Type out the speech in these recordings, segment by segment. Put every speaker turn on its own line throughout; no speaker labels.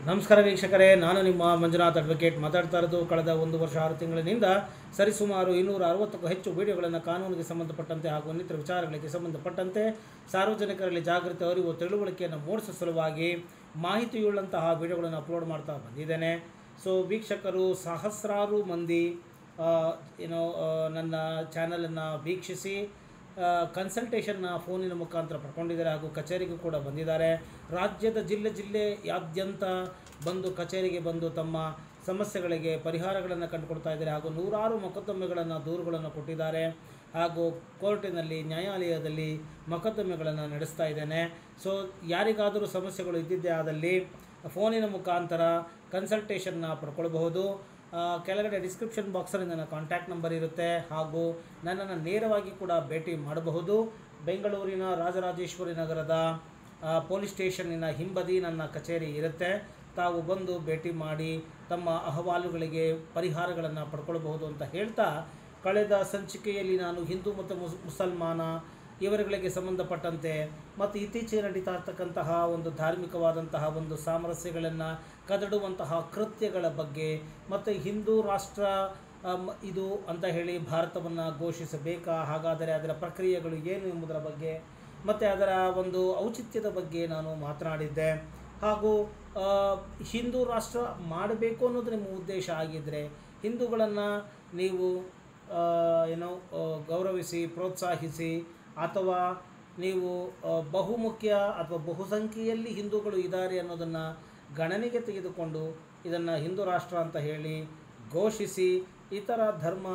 ನಮಸ್ಕಾರ ವೀಕ್ಷಕರೇ ನಾನು ನಿಮ್ಮ ಮಂಜುನಾಥ್ ಅಡ್ವೊಕೇಟ್ ಮಾತಾಡ್ತಾ ಇರೋದು ಕಳೆದ ಒಂದು ವರ್ಷ ಆರು ತಿಂಗಳಿನಿಂದ ಸರಿಸುಮಾರು ಇನ್ನೂರ ಅರವತ್ತಕ್ಕೂ ಹೆಚ್ಚು ವಿಡಿಯೋಗಳನ್ನು ಕಾನೂನಿಗೆ ಸಂಬಂಧಪಟ್ಟಂತೆ ಹಾಗೂ ಇನ್ನಿತರ ವಿಚಾರಗಳಿಗೆ ಸಂಬಂಧಪಟ್ಟಂತೆ ಸಾರ್ವಜನಿಕರಲ್ಲಿ ಜಾಗೃತಿ ಅರಿವು ತಿಳುವಳಿಕೆಯನ್ನು ಮೂಡಿಸುವ ಸಲುವಾಗಿ ಮಾಹಿತಿಯುಳ್ಳಂತಹ ವಿಡಿಯೋಗಳನ್ನು ಅಪ್ಲೋಡ್ ಮಾಡ್ತಾ ಬಂದಿದ್ದೇನೆ ಸೊ ವೀಕ್ಷಕರು ಸಹಸ್ರಾರು ಮಂದಿ ಆ, ಏನೋ ಆ, ನನ್ನ ಚಾನಲನ್ನು ವೀಕ್ಷಿಸಿ ಕನ್ಸಲ್ಟೇಷನ್ನ ಫೋನಿನ ಮುಖಾಂತರ ಪಡ್ಕೊಂಡಿದ್ದಾರೆ ಹಾಗೂ ಕಚೇರಿಗೂ ಕೂಡ ಬಂದಿದ್ದಾರೆ ರಾಜ್ಯದ ಜಿಲ್ಲೆ ಜಿಲ್ಲೆಯಾದ್ಯಂತ ಬಂದು ಕಚೇರಿಗೆ ಬಂದು ತಮ್ಮ ಸಮಸ್ಯೆಗಳಿಗೆ ಪರಿಹಾರಗಳನ್ನು ಕಂಡುಕೊಡ್ತಾ ಇದ್ದಾರೆ ಹಾಗೂ ನೂರಾರು ಮೊಕದ್ದಮೆಗಳನ್ನು ದೂರುಗಳನ್ನು ಕೊಟ್ಟಿದ್ದಾರೆ ಹಾಗೂ ಕೋರ್ಟಿನಲ್ಲಿ ನ್ಯಾಯಾಲಯದಲ್ಲಿ ಮೊಕದ್ದಮೆಗಳನ್ನು ನಡೆಸ್ತಾ ಇದ್ದೇನೆ ಸೊ ಯಾರಿಗಾದರೂ ಸಮಸ್ಯೆಗಳು ಇದ್ದಿದ್ದೇ ಆದಲ್ಲಿ ಫೋನಿನ ಮುಖಾಂತರ ಕನ್ಸಲ್ಟೇಷನ್ನ ಪಡ್ಕೊಳ್ಬಹುದು ಆ, ಕೆಳಗಡೆ ಡಿಸ್ಕ್ರಿಪ್ಷನ್ ಬಾಕ್ಸಲ್ಲಿ ನನ್ನ ಕಾಂಟ್ಯಾಕ್ಟ್ ನಂಬರ್ ಇರುತ್ತೆ ಹಾಗೂ ನನ್ನನ್ನು ನೇರವಾಗಿ ಕೂಡ ಭೇಟಿ ಮಾಡಬಹುದು ಬೆಂಗಳೂರಿನ ರಾಜರಾಜೇಶ್ವರಿ ನಗರದ ಆ, ಪೊಲೀಸ್ ಸ್ಟೇಷನ್ನಿನ ಹಿಂಬದಿ ನನ್ನ ಕಚೇರಿ ಇರುತ್ತೆ ತಾವು ಬಂದು ಭೇಟಿ ಮಾಡಿ ತಮ್ಮ ಅಹವಾಲುಗಳಿಗೆ ಪರಿಹಾರಗಳನ್ನು ಪಡ್ಕೊಳ್ಬಹುದು ಅಂತ ಹೇಳ್ತಾ ಕಳೆದ ಸಂಚಿಕೆಯಲ್ಲಿ ನಾನು ಹಿಂದೂ ಮತ್ತು ಮುಸ್ ಮುಸಲ್ಮಾನ ಇವರುಗಳಿಗೆ ಸಂಬಂಧಪಟ್ಟಂತೆ ಮತ್ತು ಇತ್ತೀಚೆಗೆ ನಡೀತಾ ಇರ್ತಕ್ಕಂತಹ ಒಂದು ಧಾರ್ಮಿಕವಾದಂತಹ ಒಂದು ಸಾಮರಸ್ಯಗಳನ್ನು ಕದಡುವಂತಹ ಕೃತ್ಯಗಳ ಬಗ್ಗೆ ಮತ್ತು ಹಿಂದೂ ರಾಷ್ಟ್ರ ಅಮ್, ಇದು ಅಂತ ಹೇಳಿ ಭಾರತವನ್ನು ಘೋಷಿಸಬೇಕಾ ಹಾಗಾದರೆ ಅದರ ಪ್ರಕ್ರಿಯೆಗಳು ಏನು ಎಂಬುದರ ಬಗ್ಗೆ ಮತ್ತು ಅದರ ಒಂದು ಔಚಿತ್ಯದ ಬಗ್ಗೆ ನಾನು ಮಾತನಾಡಿದ್ದೆ ಹಾಗೂ ಆ, ಹಿಂದೂ ರಾಷ್ಟ್ರ ಮಾಡಬೇಕು ಅನ್ನೋದು ನಿಮ್ಮ ಉದ್ದೇಶ ಆಗಿದ್ದರೆ ಹಿಂದೂಗಳನ್ನು ನೀವು ಆ, ಏನೋ ಆ, ಗೌರವಿಸಿ ಪ್ರೋತ್ಸಾಹಿಸಿ ಅಥವಾ ನೀವು ಆ, ಬಹುಮುಖ್ಯ ಅಥವಾ ಬಹುಸಂಖ್ಯೆಯಲ್ಲಿ ಹಿಂದೂಗಳು ಇದ್ದಾರೆ ಅನ್ನೋದನ್ನು ಗಣನೆಗೆ ತೆಗೆದುಕೊಂಡು ಇದನ್ನು ಹಿಂದೂ ರಾಷ್ಟ್ರ ಅಂತ ಹೇಳಿ ಘೋಷಿಸಿ ಇತರ ಧರ್ಮ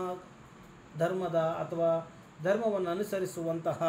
ಧರ್ಮದ ಅಥವಾ ಧರ್ಮವನ್ನು ಅನುಸರಿಸುವಂತಹ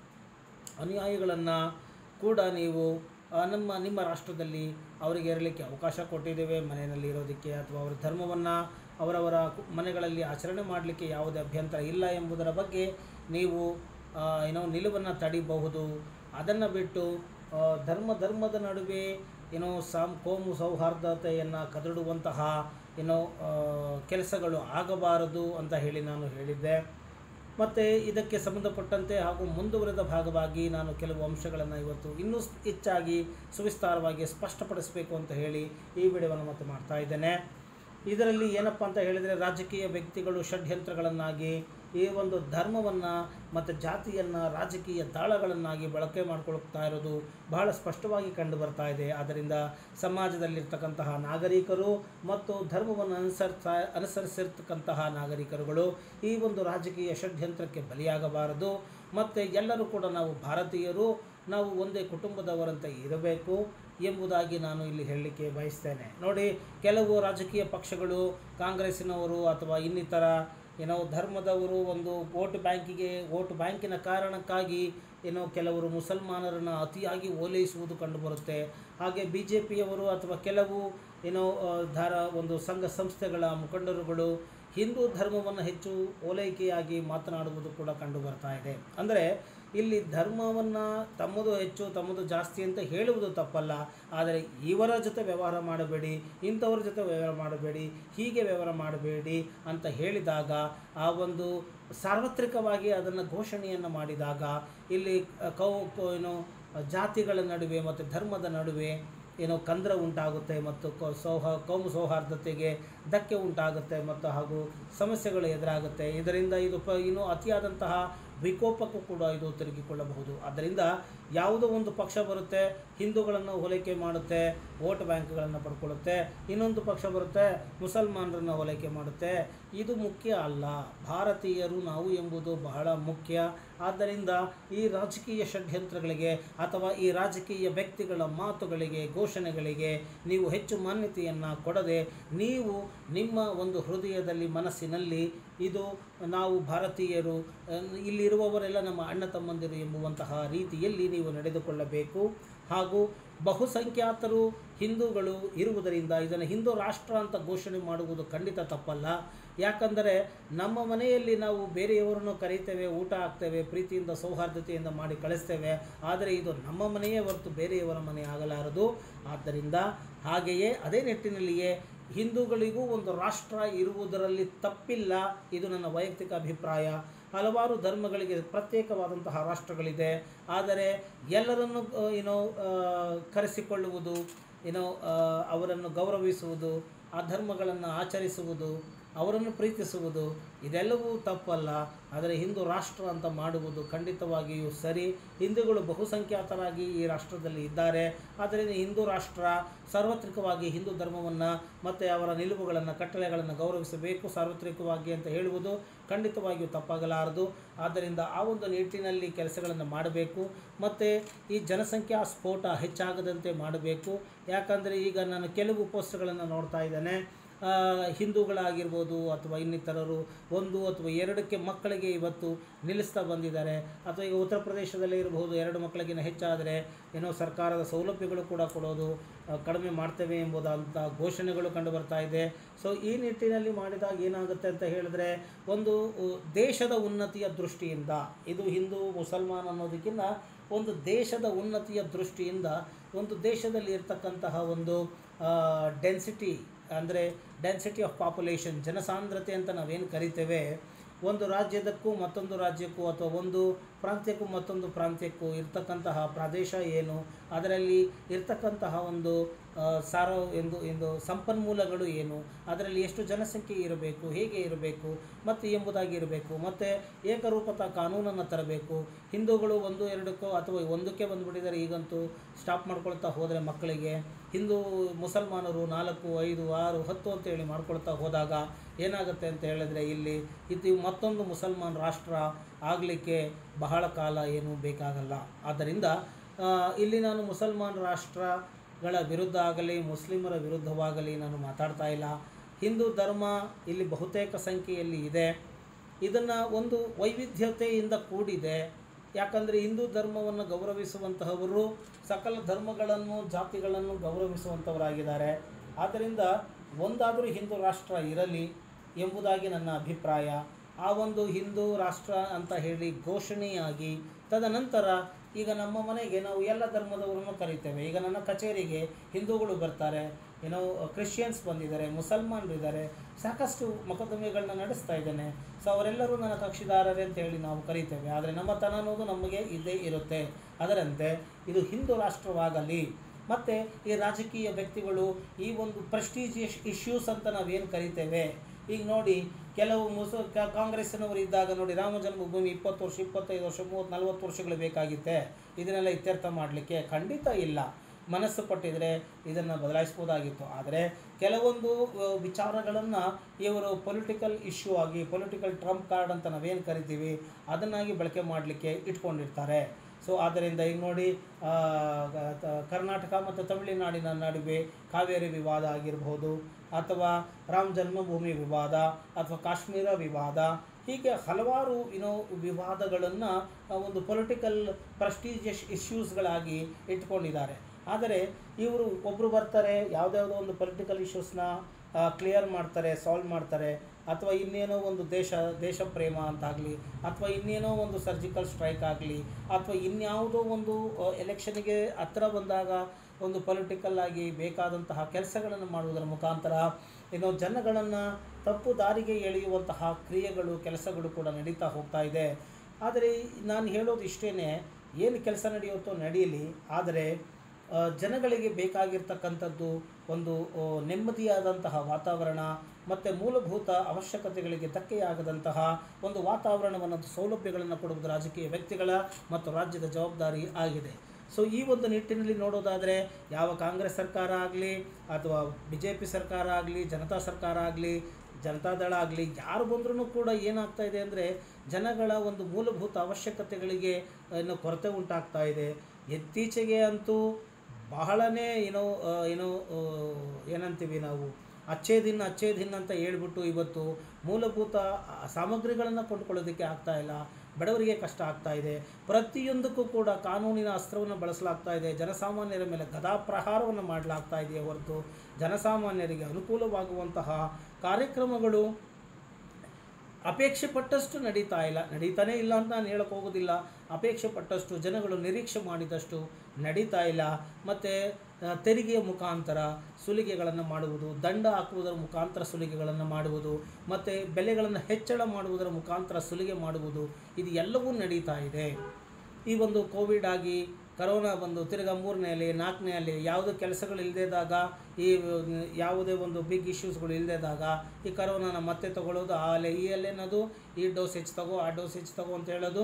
ಅನುಯಾಯಿಗಳನ್ನು ಕೂಡ ನೀವು ಆ, ನಮ್ಮ ನಿಮ್ಮ ರಾಷ್ಟ್ರದಲ್ಲಿ ಅವರಿಗೆ ಇರಲಿಕ್ಕೆ ಅವಕಾಶ ಕೊಟ್ಟಿದ್ದೇವೆ ಮನೆಯಲ್ಲಿ ಇರೋದಕ್ಕೆ ಅಥವಾ ಅವರ ಧರ್ಮವನ್ನು ಅವರವರ ಕು- ಮನೆಗಳಲ್ಲಿ ಆಚರಣೆ ಮಾಡಲಿಕ್ಕೆ ಯಾವುದೇ ಅಭ್ಯಂತರ ಇಲ್ಲ ಎಂಬುದರ ಬಗ್ಗೆ ನೀವು ಆ, ಏನೋ ನಿಲುವನ್ನು ತಡಿಬಹುದು ಅದನ್ನು ಬಿಟ್ಟು ಆ, ಧರ್ಮ ಧರ್ಮದ ನಡುವೆ ಏನೋ ಸಾಮ್ ಕೋಮು ಸೌಹಾರ್ದತೆಯನ್ನು ಕದಡುವಂತಹ ಏನೋ ಆ, ಕೆಲಸಗಳು ಆಗಬಾರದು ಅಂತ ಹೇಳಿ ನಾನು ಹೇಳಿದ್ದೆ ಮತ್ತು ಇದಕ್ಕೆ ಸಂಬಂಧಪಟ್ಟಂತೆ ಹಾಗೂ ಮುಂದುವರೆದ ಭಾಗವಾಗಿ ನಾನು ಕೆಲವು ಅಂಶಗಳನ್ನು ಇವತ್ತು ಇನ್ನೂ ಸ್- ಹೆಚ್ಚಾಗಿ ಸುವಿಸ್ತಾರವಾಗಿ ಸ್ಪಷ್ಟಪಡಿಸಬೇಕು ಅಂತ ಹೇಳಿ ಈ ವಿಡಿಯೋವನ್ನು ಮತ್ತೆ ಮಾಡ್ತಾ ಇದ್ದೇನೆ ಇದರಲ್ಲಿ ಏನಪ್ಪ ಅಂತ ಹೇಳಿದರೆ ರಾಜಕೀಯ ವ್ಯಕ್ತಿಗಳು ಷಡ್ಯಂತ್ರಗಳನ್ನಾಗಿ ಈ ಒಂದು ಧರ್ಮವನ್ನು ಮತ್ತು ಜಾತಿಯನ್ನು ರಾಜಕೀಯ ದಾಳಗಳನ್ನಾಗಿ ಬಳಕೆ ಮಾಡಿಕೊಳ್ತಾ ಇರೋದು ಬಹಳ ಸ್ಪಷ್ಟವಾಗಿ ಕಂಡು ಬರ್ತಾ ಇದೆ ಆದ್ದರಿಂದ ಸಮಾಜದಲ್ಲಿರ್ತಕ್ಕಂತಹ ನಾಗರಿಕರು ಮತ್ತು ಧರ್ಮವನ್ನು ಅನುಸರಿಸ್ತಾ ಅನುಸರಿಸಿರ್ತಕ್ಕಂತಹ ನಾಗರಿಕರುಗಳು ಈ ಒಂದು ರಾಜಕೀಯ ಷಡ್ಯಂತ್ರಕ್ಕೆ ಬಲಿಯಾಗಬಾರದು ಮತ್ತು ಎಲ್ಲರೂ ಕೂಡ ನಾವು ಭಾರತೀಯರು ನಾವು ಒಂದೇ ಕುಟುಂಬದವರಂತೆ ಇರಬೇಕು ಎಂಬುದಾಗಿ ನಾನು ಇಲ್ಲಿ ಹೇಳಲಿಕ್ಕೆ ಬಯಸ್ತೇನೆ ನೋಡಿ ಕೆಲವು ರಾಜಕೀಯ ಪಕ್ಷಗಳು ಕಾಂಗ್ರೆಸ್ಸಿನವರು ಅಥವಾ ಇನ್ನಿತರ ಏನೋ ಧರ್ಮದವರು ಒಂದು ವೋಟ್ ಬ್ಯಾಂಕಿಗೆ ವೋಟ್ ಬ್ಯಾಂಕಿನ ಕಾರಣಕ್ಕಾಗಿ ಏನೋ ಕೆಲವರು ಮುಸಲ್ಮಾನರನ್ನು ಅತಿಯಾಗಿ ಓಲೈಸುವುದು ಕಂಡುಬರುತ್ತೆ ಹಾಗೆ ಬಿ ಜೆ ಪಿಯವರು ಅಥವಾ ಕೆಲವು ಏನೋ ಆ, ಧಾರ ಒಂದು ಸಂಘ ಸಂಸ್ಥೆಗಳ ಮುಖಂಡರುಗಳು ಹಿಂದೂ ಧರ್ಮವನ್ನು ಹೆಚ್ಚು ಓಲೈಕೆಯಾಗಿ ಮಾತನಾಡುವುದು ಕೂಡ ಕಂಡು ಬರ್ತಾ ಇದೆ ಅಂದರೆ ಇಲ್ಲಿ ಧರ್ಮವನ್ನು ತಮ್ಮದು ಹೆಚ್ಚು ತಮ್ಮದು ಜಾಸ್ತಿ ಅಂತ ಹೇಳುವುದು ತಪ್ಪಲ್ಲ ಆದರೆ ಇವರ ಜೊತೆ ವ್ಯವಹಾರ ಮಾಡಬೇಡಿ ಇಂಥವ್ರ ಜೊತೆ ವ್ಯವಹಾರ ಮಾಡಬೇಡಿ ಹೀಗೆ ವ್ಯವಹಾರ ಮಾಡಬೇಡಿ ಅಂತ ಹೇಳಿದಾಗ ಆ ಒಂದು ಸಾರ್ವತ್ರಿಕವಾಗಿ ಅದನ್ನು ಘೋಷಣೆಯನ್ನು ಮಾಡಿದಾಗ ಇಲ್ಲಿ ಅ, ಕೌ ಕೌ- ಏನು ಜಾತಿಗಳ ನಡುವೆ ಮತ್ತು ಧರ್ಮದ ನಡುವೆ ಏನೋ ಕಂದ್ರ ಉಂಟಾಗುತ್ತೆ ಮತ್ತು ಕೊ ಸೌಹ ಕೌಮು ಸೌಹಾರ್ದತೆಗೆ ಧಕ್ಕೆ ಉಂಟಾಗುತ್ತೆ ಮತ್ತು ಹಾಗೂ ಸಮಸ್ಯೆಗಳು ಎದುರಾಗುತ್ತೆ ಇದರಿಂದ ಇದು ಪ ಇನ್ನೂ ಅತಿಯಾದಂತಹ ವಿಕೋಪಕ್ಕೂ ಕೂಡ ಇದು ತಿರುಗಿಕೊಳ್ಳಬಹುದು ಆದ್ದರಿಂದ ಯಾವುದೋ ಒಂದು ಪಕ್ಷ ಬರುತ್ತೆ ಹಿಂದೂಗಳನ್ನು ಹೋಲಿಕೆ ಮಾಡುತ್ತೆ ವೋಟ್ ಬ್ಯಾಂಕ್ಗಳನ್ನು ಪಡ್ಕೊಳ್ಳುತ್ತೆ ಇನ್ನೊಂದು ಪಕ್ಷ ಬರುತ್ತೆ ಮುಸಲ್ಮಾನರನ್ನು ಹೋಲಿಕೆ ಮಾಡುತ್ತೆ ಇದು ಮುಖ್ಯ ಅಲ್ಲ ಭಾರತೀಯರು ನಾವು ಎಂಬುದು ಬಹಳ ಮುಖ್ಯ ಆದ್ದರಿಂದ ಈ ರಾಜಕೀಯ ಷಡ್ಯಂತ್ರಗಳಿಗೆ ಅಥವಾ ಈ ರಾಜಕೀಯ ವ್ಯಕ್ತಿಗಳ ಮಾತುಗಳಿಗೆ ಘೋಷಣೆಗಳಿಗೆ ನೀವು ಹೆಚ್ಚು ಮಾನ್ಯತೆಯನ್ನು ಕೊಡದೆ ನೀವು ನಿಮ್ಮ ಒಂದು ಹೃದಯದಲ್ಲಿ ಮನಸ್ಸಿನಲ್ಲಿ ಇದು ನಾವು ಭಾರತೀಯರು ಅಹ್, ಇಲ್ಲಿರುವವರೆಲ್ಲ ನಮ್ಮ ಅಣ್ಣ ತಮ್ಮಂದಿರು ಎಂಬುವಂತಹ ರೀತಿಯಲ್ಲಿ ನೀವು ನಡೆದುಕೊಳ್ಳಬೇಕು ಹಾಗೂ ಬಹುಸಂಖ್ಯಾತರು ಹಿಂದೂಗಳು ಇರುವುದರಿಂದ ಇದನ್ನು ಹಿಂದೂ ರಾಷ್ಟ್ರ ಅಂತ ಘೋಷಣೆ ಮಾಡುವುದು ಖಂಡಿತ ತಪ್ಪಲ್ಲ ಯಾಕಂದರೆ ನಮ್ಮ ಮನೆಯಲ್ಲಿ ನಾವು ಬೇರೆಯವರನ್ನು ಕರೀತೇವೆ ಊಟ ಹಾಕ್ತೇವೆ ಪ್ರೀತಿಯಿಂದ ಸೌಹಾರ್ದತೆಯಿಂದ ಮಾಡಿ ಕಳಿಸ್ತೇವೆ ಆದರೆ ಇದು ನಮ್ಮ ಮನೆಯೇ ಹೊರತು ಬೇರೆಯವರ ಮನೆ ಆಗಲಾರದು ಆದ್ದರಿಂದ ಹಾಗೆಯೇ ಅದೇ ನಿಟ್ಟಿನಲ್ಲಿಯೇ ಹಿಂದೂಗಳಿಗೂ ಒಂದು ರಾಷ್ಟ್ರ ಇರುವುದರಲ್ಲಿ ತಪ್ಪಿಲ್ಲ ಇದು ನನ್ನ ವೈಯಕ್ತಿಕ ಅಭಿಪ್ರಾಯ ಹಲವಾರು ಧರ್ಮಗಳಿಗೆ ಪ್ರತ್ಯೇಕವಾದಂತಹ ರಾಷ್ಟ್ರಗಳಿದೆ ಆದರೆ ಎಲ್ಲರನ್ನು ಏನೋ ಕರೆಸಿಕೊಳ್ಳುವುದು ಏನೋ ಅವರನ್ನು ಗೌರವಿಸುವುದು ಆ ಧರ್ಮಗಳನ್ನು ಆಚರಿಸುವುದು ಅವರನ್ನು ಪ್ರೀತಿಸುವುದು ಇದೆಲ್ಲವೂ ತಪ್ಪಲ್ಲ ಆದರೆ ಹಿಂದೂ ರಾಷ್ಟ್ರ ಅಂತ ಮಾಡುವುದು ಖಂಡಿತವಾಗಿಯೂ ಸರಿ ಹಿಂದೂಗಳು ಬಹುಸಂಖ್ಯಾತರಾಗಿ ಈ ರಾಷ್ಟ್ರದಲ್ಲಿ ಇದ್ದಾರೆ ಆದ್ದರಿಂದ ಹಿಂದೂ ರಾಷ್ಟ್ರ ಸಾರ್ವತ್ರಿಕವಾಗಿ ಹಿಂದೂ ಧರ್ಮವನ್ನು ಮತ್ತು ಅವರ ನಿಲುವುಗಳನ್ನು ಕಟ್ಟಳೆಗಳನ್ನು ಗೌರವಿಸಬೇಕು ಸಾರ್ವತ್ರಿಕವಾಗಿ ಅಂತ ಹೇಳುವುದು ಖಂಡಿತವಾಗಿಯೂ ತಪ್ಪಾಗಲಾರದು ಆದ್ದರಿಂದ ಆ ಒಂದು ನಿಟ್ಟಿನಲ್ಲಿ ಕೆಲಸಗಳನ್ನು ಮಾಡಬೇಕು ಮತ್ತು ಈ ಜನಸಂಖ್ಯಾ ಸ್ಫೋಟ ಹೆಚ್ಚಾಗದಂತೆ ಮಾಡಬೇಕು ಯಾಕಂದರೆ ಈಗ ನಾನು ಕೆಲವು ಪೋಸ್ಟ್ಗಳನ್ನು ನೋಡ್ತಾ ಇದ್ದೇನೆ ಆ, ಹಿಂದೂಗಳಾಗಿರ್ಬೋದು ಅಥವಾ ಇನ್ನಿತರರು ಒಂದು ಅಥವಾ ಎರಡಕ್ಕೆ ಮಕ್ಕಳಿಗೆ ಇವತ್ತು ನಿಲ್ಲಿಸ್ತಾ ಬಂದಿದ್ದಾರೆ ಅಥವಾ ಈಗ ಉತ್ತರ ಪ್ರದೇಶದಲ್ಲೇ ಇರಬಹುದು ಎರಡು ಮಕ್ಕಳಿಗಿಂತ ಹೆಚ್ಚಾದರೆ ಏನೋ ಸರ್ಕಾರದ ಸೌಲಭ್ಯಗಳು ಕೂಡ ಕೊಡೋದು ಆ, ಕಡಿಮೆ ಮಾಡ್ತೇವೆ ಎಂಬುದಂಥ ಘೋಷಣೆಗಳು ಕಂಡು ಬರ್ತಾ ಇದೆ ಸೊ ಈ ನಿಟ್ಟಿನಲ್ಲಿ ಮಾಡಿದಾಗ ಏನಾಗುತ್ತೆ ಅಂತ ಹೇಳಿದ್ರೆ ಒಂದು ಉ, ದೇಶದ ಉನ್ನತಿಯ ದೃಷ್ಟಿಯಿಂದ ಇದು ಹಿಂದೂ ಮುಸಲ್ಮಾನ್ ಅನ್ನೋದಕ್ಕಿಂತ ಒಂದು ದೇಶದ ಉನ್ನತಿಯ ದೃಷ್ಟಿಯಿಂದ ಒಂದು ದೇಶದಲ್ಲಿ ಇರ್ತಕ್ಕಂತಹ ಒಂದು ಡೆನ್ಸಿಟಿ ಅಂದರೆ ಡೆನ್ಸಿಟಿ ಆಫ್ ಪಾಪ್ಯುಲೇಷನ್ ಜನಸಾಂದ್ರತೆ ಅಂತ ನಾವೇನು ಕರಿತೇವೆ ಒಂದು ರಾಜ್ಯದಕ್ಕೂ ಮತ್ತೊಂದು ರಾಜ್ಯಕ್ಕೂ ಅಥವಾ ಒಂದು ಪ್ರಾಂತ್ಯಕ್ಕೂ ಮತ್ತೊಂದು ಪ್ರಾಂತ್ಯಕ್ಕೂ ಇರ್ತಕ್ಕಂತಹ ಪ್ರದೇಶ ಏನು ಅದರಲ್ಲಿ ಇರ್ತಕ್ಕಂತಹ ಒಂದು ಆ, ಸಾರೋ ಎಂದು ಎಂದು ಸಂಪನ್ಮೂಲಗಳು ಏನು ಅದರಲ್ಲಿ ಎಷ್ಟು ಜನಸಂಖ್ಯೆ ಇರಬೇಕು ಹೇಗೆ ಇರಬೇಕು ಮತ್ತು ಎಂಬುದಾಗಿ ಇರಬೇಕು ಮತ್ತು ಏಕರೂಪತಾ ಕಾನೂನನ್ನು ತರಬೇಕು ಹಿಂದೂಗಳು ಒಂದು ಎರಡಕ್ಕೋ ಅಥವಾ ಒಂದಕ್ಕೆ ಬಂದುಬಿಟ್ಟಿದ್ದಾರೆ ಈಗಂತೂ ಸ್ಟಾಪ್ ಮಾಡ್ಕೊಳ್ತಾ ಹೋದರೆ ಮಕ್ಕಳಿಗೆ ಹಿಂದೂ ಮುಸಲ್ಮಾನರು ನಾಲ್ಕು ಐದು ಆರು ಹತ್ತು ಅಂತೇಳಿ ಮಾಡ್ಕೊಳ್ತಾ ಹೋದಾಗ ಏನಾಗುತ್ತೆ ಅಂತ ಹೇಳಿದ್ರೆ ಇಲ್ಲಿ ಇದು ಮತ್ತೊಂದು ಮುಸಲ್ಮಾನ್ ರಾಷ್ಟ್ರ ಆಗಲಿಕ್ಕೆ ಬಹಳ ಕಾಲ ಏನು ಬೇಕಾಗಲ್ಲ ಆದ್ದರಿಂದ ಆ, ಇಲ್ಲಿ ನಾನು ಮುಸಲ್ಮಾನ್ ರಾಷ್ಟ್ರಗಳ ವಿರುದ್ಧ ಆಗಲಿ ಮುಸ್ಲಿಮರ ವಿರುದ್ಧವಾಗಲಿ ನಾನು ಮಾತಾಡ್ತಾ ಇಲ್ಲ ಹಿಂದೂ ಧರ್ಮ ಇಲ್ಲಿ ಬಹುತೇಕ ಸಂಖ್ಯೆಯಲ್ಲಿ ಇದೆ ಇದನ್ನು ಒಂದು ವೈವಿಧ್ಯತೆಯಿಂದ ಕೂಡಿದೆ ಯಾಕಂದರೆ ಹಿಂದೂ ಧರ್ಮವನ್ನು ಗೌರವಿಸುವಂತಹವರು ಸಕಲ ಧರ್ಮಗಳನ್ನು ಜಾತಿಗಳನ್ನು ಗೌರವಿಸುವಂಥವರಾಗಿದ್ದಾರೆ ಆದ್ದರಿಂದ ಒಂದಾದರೂ ಹಿಂದೂ ರಾಷ್ಟ್ರ ಇರಲಿ ಎಂಬುದಾಗಿ ನನ್ನ ಅಭಿಪ್ರಾಯ ಆ ಒಂದು ಹಿಂದೂ ರಾಷ್ಟ್ರ ಅಂತ ಹೇಳಿ ಘೋಷಣೆಯಾಗಿ ತದನಂತರ ಈಗ ನಮ್ಮ ಮನೆಗೆ ನಾವು ಎಲ್ಲ ಧರ್ಮದವರನ್ನು ಕರಿತೇವೆ ಈಗ ನನ್ನ ಕಚೇರಿಗೆ ಹಿಂದೂಗಳು ಬರ್ತಾರೆ ಏನೋ ಕ್ರಿಶ್ಚಿಯನ್ಸ್ ಬಂದಿದ್ದಾರೆ ಮುಸಲ್ಮಾನರು ಇದ್ದಾರೆ ಸಾಕಷ್ಟು ಮೊಕದ್ದಮೆಗಳನ್ನ ನಡೆಸ್ತಾ ಇದ್ದೇನೆ ಸೊ ಅವರೆಲ್ಲರೂ ನನ್ನ ಕಕ್ಷಿದಾರರೇ ಅಂತ ಹೇಳಿ ನಾವು ಕರಿತೇವೆ ಆದರೆ ನಮ್ಮ ತನ ಅನ್ನೋದು ನಮಗೆ ಇದ್ದೇ ಇರುತ್ತೆ ಅದರಂತೆ ಇದು ಹಿಂದೂ ರಾಷ್ಟ್ರವಾಗಲಿ ಮತ್ತು ಈ ರಾಜಕೀಯ ವ್ಯಕ್ತಿಗಳು ಈ ಒಂದು ಪ್ರೆಸ್ಟೀಜಿಯಸ್ ಇಶ್ಯೂಸ್ ಅಂತ ನಾವೇನು ಕರಿತೇವೆ ಈಗ ನೋಡಿ ಕೆಲವು ಮುಸ ಕ- ಕಾಂಗ್ರೆಸ್ಸಿನವರು ಇದ್ದಾಗ ನೋಡಿ ರಾಮ ಜನ್ಮಭೂಮಿ ಇಪ್ಪತ್ತು ವರ್ಷ ಇಪ್ಪತ್ತೈದು ವರ್ಷ ಮೂವತ್ತು ನಲ್ವತ್ತು ವರ್ಷಗಳು ಬೇಕಾಗಿತ್ತೆ ಇದನ್ನೆಲ್ಲ ಇತ್ಯರ್ಥ ಮಾಡಲಿಕ್ಕೆ ಖಂಡಿತ ಇಲ್ಲ ಮನಸ್ಸು ಪಟ್ಟಿದ್ರೆ ಇದನ್ನು ಬದಲಾಯಿಸ್ಬೋದಾಗಿತ್ತು ಆದರೆ ಕೆಲವೊಂದು ವಿಚಾರಗಳನ್ನು ಇವರು ಪೊಲಿಟಿಕಲ್ ಇಶ್ಯೂ ಆಗಿ ಪೊಲಿಟಿಕಲ್ ಟ್ರಂಪ್ ಕಾರ್ಡ್ ಅಂತ ನಾವೇನು ಕರಿತೀವಿ ಅದನ್ನಾಗಿ ಬಳಕೆ ಮಾಡಲಿಕ್ಕೆ ಇಟ್ಕೊಂಡಿರ್ತಾರೆ ಸೊ ಆದ್ದರಿಂದ ಈಗ ನೋಡಿ ಆ, ಗ- ತ- ಕರ್ನಾಟಕ ಮತ್ತು ತಮಿಳುನಾಡಿನ ನಡುವೆ ಕಾವೇರಿ ವಿವಾದ ಆಗಿರ್ಬೋದು ಅಥವಾ ರಾಮ ಜನ್ಮಭೂಮಿ ವಿವಾದ ಅಥವಾ ಕಾಶ್ಮೀರ ವಿವಾದ ಹೀಗೆ ಹಲವಾರು ಏನೋ ವಿವಾದಗಳನ್ನು ಒಂದು ಪೊಲಿಟಿಕಲ್ ಪ್ರೆಸ್ಟೀಜಿಯಸ್ ಇಶ್ಯೂಸ್ಗಳಾಗಿ ಇಟ್ಕೊಂಡಿದ್ದಾರೆ ಆದರೆ ಇವರು ಒಬ್ಬರು ಬರ್ತಾರೆ ಯಾವುದ್ಯಾವುದೋ ಒಂದು ಪೊಲಿಟಿಕಲ್ ಇಶ್ಯೂಸ್ನ ಕ್ಲಿಯರ್ ಮಾಡ್ತಾರೆ ಸಾಲ್ವ್ ಮಾಡ್ತಾರೆ ಅಥವಾ ಇನ್ನೇನೋ ಒಂದು ದೇಶ ದೇಶ ಪ್ರೇಮ ಅಂತಾಗಲಿ ಅಥವಾ ಇನ್ನೇನೋ ಒಂದು ಸರ್ಜಿಕಲ್ ಸ್ಟ್ರೈಕ್ ಆಗಲಿ ಅಥವಾ ಇನ್ಯಾವುದೋ ಒಂದು ಎಲೆಕ್ಷನ್ಗೆ ಹತ್ತಿರ ಬಂದಾಗ ಒಂದು ಪೊಲಿಟಿಕಲ್ ಆಗಿ ಬೇಕಾದಂತಹ ಕೆಲಸಗಳನ್ನು ಮಾಡುವುದರ ಮುಖಾಂತರ ಏನೋ ಜನಗಳನ್ನು ತಪ್ಪು ದಾರಿಗೆ ಎಳೆಯುವಂತಹ ಕ್ರಿಯೆಗಳು ಕೆಲಸಗಳು ಕೂಡ ನಡೀತಾ ಹೋಗ್ತಾ ಇದೆ ಆದರೆ ನಾನು ಹೇಳೋದು ಇಷ್ಟೇ ಏನು ಕೆಲಸ ನಡೆಯುತ್ತೋ ನಡೆಯಲಿ ಆದರೆ ಆ, ಜನಗಳಿಗೆ ಬೇಕಾಗಿರ್ತಕ್ಕಂಥದ್ದು ಒಂದು ಆ, ನೆಮ್ಮದಿಯಾದಂತಹ ವಾತಾವರಣ ಮತ್ತು ಮೂಲಭೂತ ಅವಶ್ಯಕತೆಗಳಿಗೆ ಧಕ್ಕೆಯಾಗದಂತಹ ಒಂದು ವಾತಾವರಣವನ್ನು ಸೌಲಭ್ಯಗಳನ್ನು ಕೊಡುವುದು ರಾಜಕೀಯ ವ್ಯಕ್ತಿಗಳ ಮತ್ತು ರಾಜ್ಯದ ಜವಾಬ್ದಾರಿ ಆಗಿದೆ ಸೊ ಈ ಒಂದು ನಿಟ್ಟಿನಲ್ಲಿ ನೋಡೋದಾದರೆ ಯಾವ ಕಾಂಗ್ರೆಸ್ ಸರ್ಕಾರ ಆಗಲಿ ಅಥವಾ ಬಿ ಜೆ ಪಿ ಸರ್ಕಾರ ಆಗಲಿ ಜನತಾ ಸರ್ಕಾರ ಆಗಲಿ ಜನತಾದಳ ಆಗಲಿ ಯಾರು ಬಂದ್ರೂ ಕೂಡ ಏನಾಗ್ತಾ ಇದೆ ಅಂದರೆ ಜನಗಳ ಒಂದು ಮೂಲಭೂತ ಅವಶ್ಯಕತೆಗಳಿಗೆ ಏನು ಕೊರತೆ ಉಂಟಾಗ್ತಾ ಇದೆ ಇತ್ತೀಚೆಗೆ ಅಂತೂ ಬಹಳನೇ ಏನೋ ಆ, ಏನೋ ಆ, ಏನಂತೀವಿ ನಾವು ಅಚ್ಚೇ ದಿನ ಅಚ್ಚೇ ದಿನ ಅಂತ ಹೇಳ್ಬಿಟ್ಟು ಇವತ್ತು ಮೂಲಭೂತ ಆ, ಸಾಮಗ್ರಿಗಳನ್ನು ಕೊಂಡ್ಕೊಳ್ಳೋದಕ್ಕೆ ಆಗ್ತಾ ಇಲ್ಲ ಬಡವರಿಗೆ ಕಷ್ಟ ಆಗ್ತಾ ಇದೆ ಪ್ರತಿಯೊಂದಕ್ಕೂ ಕೂಡ ಕಾನೂನಿನ ಅಸ್ತ್ರವನ್ನು ಬಳಸಲಾಗ್ತಾ ಇದೆ ಜನಸಾಮಾನ್ಯರ ಮೇಲೆ ಗದಾಪ್ರಹಾರವನ್ನು ಮಾಡಲಾಗ್ತಾ ಇದೆಯೇ ಹೊರತು ಜನಸಾಮಾನ್ಯರಿಗೆ ಅನುಕೂಲವಾಗುವಂತಹ ಕಾರ್ಯಕ್ರಮಗಳು ಅಪೇಕ್ಷೆ ಪಟ್ಟಷ್ಟು ನಡೀತಾ ಇಲ್ಲ ನಡೀತಾನೇ ಇಲ್ಲ ಅಂತ ನಾನು ಹೇಳಕ್ಕೆ ಹೋಗೋದಿಲ್ಲ ಅಪೇಕ್ಷೆ ಪಟ್ಟಷ್ಟು ಜನಗಳು ನಿರೀಕ್ಷೆ ಮಾಡಿದಷ್ಟು ನಡೀತಾ ಇಲ್ಲ ಮತ್ತು ಆ, ತೆರಿಗೆಯ ಮುಖಾಂತರ ಸುಲಿಗೆಗಳನ್ನು ಮಾಡುವುದು ದಂಡ ಹಾಕುವುದರ ಮುಖಾಂತರ ಸುಲಿಗೆಗಳನ್ನು ಮಾಡುವುದು ಮತ್ತು ಬೆಲೆಗಳನ್ನು ಹೆಚ್ಚಳ ಮಾಡುವುದರ ಮುಖಾಂತರ ಸುಲಿಗೆ ಮಾಡುವುದು ಇದು ಎಲ್ಲವೂ ನಡೀತಾ ಇದೆ ಈ ಒಂದು ಕೋವಿಡ್ ಆಗಿ ಕರೋನಾ ಬಂದು ತಿರ್ಗಾ ಮೂರನೇ ಅಲೆ ನಾಲ್ಕನೇ ಅಲೆ ಯಾವುದೇ ಕೆಲಸಗಳು ಇಲ್ಲದೇದಾಗ ಈ ಯಾವುದೇ ಒಂದು ಬಿಗ್ ಇಶ್ಯೂಸ್ಗಳು ಇಲ್ಲದೇದಾಗ ಈ ಕರೋನಾನ ಮತ್ತೆ ತಗೊಳ್ಳೋದು ಆ ಅಲೆ ಈ ಅಲೆ ಅನ್ನೋದು ಈ ಡೋಸೇಜ್ ತಗೋ ಆ ಡೋಸೇಜ್ ತಗೋ ಅಂತ ಹೇಳೋದು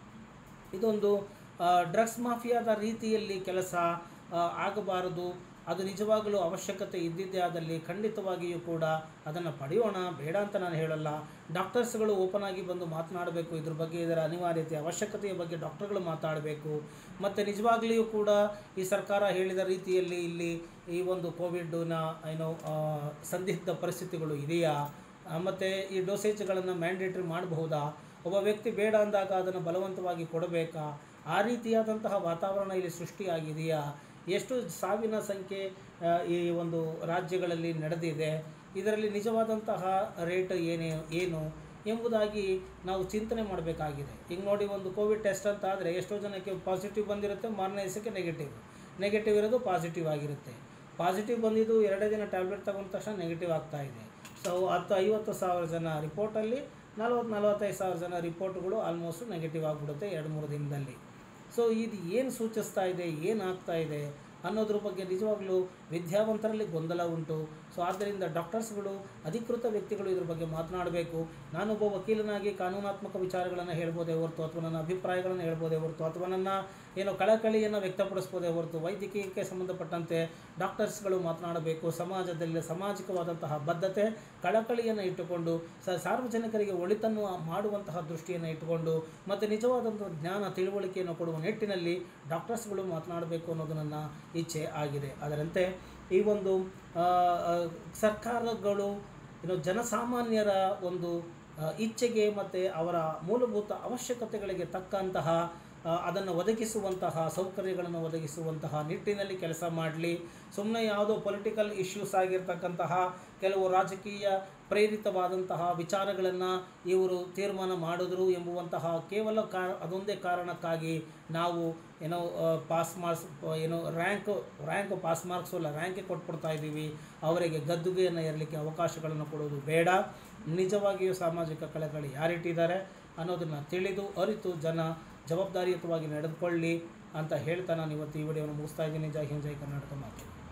ಇದೊಂದು ಡ್ರಗ್ಸ್ ಮಾಫಿಯಾದ ರೀತಿಯಲ್ಲಿ ಕೆಲಸ ಆ, ಆಗಬಾರದು ಅದು ನಿಜವಾಗಲೂ ಅವಶ್ಯಕತೆ ಇದ್ದಿದ್ದೇ ಆದಲ್ಲಿ ಖಂಡಿತವಾಗಿಯೂ ಕೂಡ ಅದನ್ನು ಪಡೆಯೋಣ ಬೇಡ ಅಂತ ನಾನು ಹೇಳಲ್ಲ ಡಾಕ್ಟರ್ಸ್ಗಳು ಓಪನ್ ಆಗಿ ಬಂದು ಮಾತನಾಡಬೇಕು ಇದ್ರ ಬಗ್ಗೆ ಇದರ ಅನಿವಾರ್ಯತೆ ಅವಶ್ಯಕತೆಯ ಬಗ್ಗೆ ಡಾಕ್ಟರ್ಗಳು ಮಾತಾಡಬೇಕು ಮತ್ತು ನಿಜವಾಗ್ಲಿಯೂ ಕೂಡ ಈ ಸರ್ಕಾರ ಹೇಳಿದ ರೀತಿಯಲ್ಲಿ ಇಲ್ಲಿ ಈ ಒಂದು ಕೋವಿಡ್ನ ಏನೋ ಆ, ಸಂದಿಗ್ಧ ಪರಿಸ್ಥಿತಿಗಳು ಇದೆಯಾ ಮತ್ತು ಈ ಡೋಸೇಜ್ಗಳನ್ನು ಮ್ಯಾಂಡೇಟ್ರಿ ಮಾಡಬಹುದಾ ಒಬ್ಬ ವ್ಯಕ್ತಿ ಬೇಡ ಅಂದಾಗ ಅದನ್ನು ಬಲವಂತವಾಗಿ ಕೊಡಬೇಕಾ ಆ ರೀತಿಯಾದಂತಹ ವಾತಾವರಣ ಇಲ್ಲಿ ಸೃಷ್ಟಿಯಾಗಿದೆಯಾ ಎಷ್ಟು ಸಾವಿನ ಸಂಖ್ಯೆ ಆ, ಈ ಒಂದು ರಾಜ್ಯಗಳಲ್ಲಿ ನಡೆದಿದೆ ಇದರಲ್ಲಿ ನಿಜವಾದಂತಹ ರೇಟ್ ಏನೇ ಏನು ಎಂಬುದಾಗಿ ನಾವು ಚಿಂತನೆ ಮಾಡಬೇಕಾಗಿದೆ ಈಗ ನೋಡಿ ಒಂದು ಕೋವಿಡ್ ಟೆಸ್ಟ್ ಅಂತ ಆದರೆ ಎಷ್ಟೋ ಜನಕ್ಕೆ ಪಾಸಿಟಿವ್ ಬಂದಿರುತ್ತೆ ಮಾರನೇ ದಿವಸಕ್ಕೆ ನೆಗೆಟಿವ್ ನೆಗೆಟಿವ್ ಇರೋದು ಪಾಸಿಟಿವ್ ಆಗಿರುತ್ತೆ ಪಾಸಿಟಿವ್ ಬಂದಿದ್ದು ಎರಡೇ ದಿನ ಟ್ಯಾಬ್ಲೆಟ್ ತಗೊಂಡ ತಕ್ಷಣ ನೆಗೆಟಿವ್ ಆಗ್ತಾ ಇದೆ ಸೊ ಹತ್ತು ಐವತ್ತು ಸಾವಿರ ಜನ ರಿಪೋರ್ಟಲ್ಲಿ ನಲ್ವತ್ತು ನಲವತ್ತೈದು ಸಾವಿರ ಜನ ರಿಪೋರ್ಟ್ಗಳು ಆಲ್ಮೋಸ್ಟ್ ನೆಗೆಟಿವ್ ಆಗಿಬಿಡುತ್ತೆ ಎರಡು ಮೂರು ದಿನದಲ್ಲಿ ಸೊ ಇದು ಏನು ಸೂಚಿಸ್ತಾ ಇದೆ ಏನಾಗ್ತಾ ಇದೆ ಅನ್ನೋದ್ರ ಬಗ್ಗೆ ನಿಜವಾಗ್ಲೂ ವಿದ್ಯಾವಂತರಲ್ಲಿ ಗೊಂದಲ ಉಂಟು ಸೊ ಆದ್ದರಿಂದ ಡಾಕ್ಟರ್ಸ್ಗಳು ಅಧಿಕೃತ ವ್ಯಕ್ತಿಗಳು ಇದ್ರ ಬಗ್ಗೆ ಮಾತನಾಡಬೇಕು ನಾನೊಬ್ಬ ವಕೀಲನಾಗಿ ಕಾನೂನಾತ್ಮಕ ವಿಚಾರಗಳನ್ನು ಹೇಳ್ಬೋದೇ ಹೊರತು ಅಥವಾ ನನ್ನ ಅಭಿಪ್ರಾಯಗಳನ್ನು ಹೇಳ್ಬೋದೇ ಹೊರತು ಅಥವಾ ನನ್ನ ಏನೋ ಕಳಕಳಿಯನ್ನು ವ್ಯಕ್ತಪಡಿಸ್ಬೋದೇ ಹೊರತು ವೈದ್ಯಕೀಯಕ್ಕೆ ಸಂಬಂಧಪಟ್ಟಂತೆ ಡಾಕ್ಟರ್ಸ್ಗಳು ಮಾತನಾಡಬೇಕು ಸಮಾಜದಲ್ಲಿ ಸಾಮಾಜಿಕವಾದಂತಹ ಬದ್ಧತೆ ಕಳಕಳಿಯನ್ನು ಇಟ್ಟುಕೊಂಡು ಸ ಸಾರ್ವಜನಿಕರಿಗೆ ಒಳಿತನ್ನು ಮಾಡುವಂತಹ ದೃಷ್ಟಿಯನ್ನು ಇಟ್ಟುಕೊಂಡು ಮತ್ತು ನಿಜವಾದಂಥ ಜ್ಞಾನ ತಿಳುವಳಿಕೆಯನ್ನು ಕೊಡುವ ನಿಟ್ಟಿನಲ್ಲಿ ಡಾಕ್ಟರ್ಸ್ಗಳು ಮಾತನಾಡಬೇಕು ಅನ್ನೋದು ನನ್ನ ಇಚ್ಛೆ ಆಗಿದೆ ಅದರಂತೆ ಈ ಒಂದು ಆ, ಆ, ಸರ್ಕಾರಗಳು ಏನು ಜನಸಾಮಾನ್ಯರ ಒಂದು ಆ, ಇಚ್ಛೆಗೆ ಮತ್ತು ಅವರ ಮೂಲಭೂತ ಅವಶ್ಯಕತೆಗಳಿಗೆ ತಕ್ಕಂತಹ ಅದನ್ನು ಒದಗಿಸುವಂತಹ ಸೌಕರ್ಯಗಳನ್ನು ಒದಗಿಸುವಂತಹ ನಿಟ್ಟಿನಲ್ಲಿ ಕೆಲಸ ಮಾಡಲಿ ಸುಮ್ಮನೆ ಯಾವುದೋ ಪೊಲಿಟಿಕಲ್ ಇಶ್ಯೂಸ್ ಆಗಿರ್ತಕ್ಕಂತಹ ಕೆಲವು ರಾಜಕೀಯ ಪ್ರೇರಿತವಾದಂತಹ ವಿಚಾರಗಳನ್ನು ಇವರು ತೀರ್ಮಾನ ಮಾಡಿದ್ರು ಎಂಬುವಂತಹ ಕೇವಲ ಕಾ ಅದೊಂದೇ ಕಾರಣಕ್ಕಾಗಿ ನಾವು ಏನೋ ಪಾಸ್ ಮಾರ್ಕ್ಸ್ ಏನೋ ರ್ಯಾಂಕ್ ರ್ಯಾಂಕ್ ಪಾಸ್ ಮಾರ್ಕ್ಸು ಅಲ್ಲ ರ್ಯಾಂಕೆ ಕೊಟ್ಬಿಡ್ತಾ ಇದ್ದೀವಿ ಅವರಿಗೆ ಗದ್ದುಗೆಯನ್ನು ಏರಲಿಕ್ಕೆ ಅವಕಾಶಗಳನ್ನು ಕೊಡೋದು ಬೇಡ ನಿಜವಾಗಿಯೂ ಸಾಮಾಜಿಕ ಕಳಕಳಿ ಯಾರಿಟ್ಟಿದ್ದಾರೆ ಅನ್ನೋದನ್ನು ತಿಳಿದು ಅರಿತು ಜನ ಜವಾಬ್ದಾರಿಯುತವಾಗಿ ನಡೆದುಕೊಳ್ಳಿ ಅಂತ ಹೇಳ್ತಾ ನಾನು ಇವತ್ತು ಈ ವಿಡಿಯೋವನ್ನು ಮುಗಿಸ್ತಾ ಇದ್ದೀನಿ ಜೈ ಹಿಂದ್ ಜೈ ಕರ್ನಾಟಕ ಮಾತು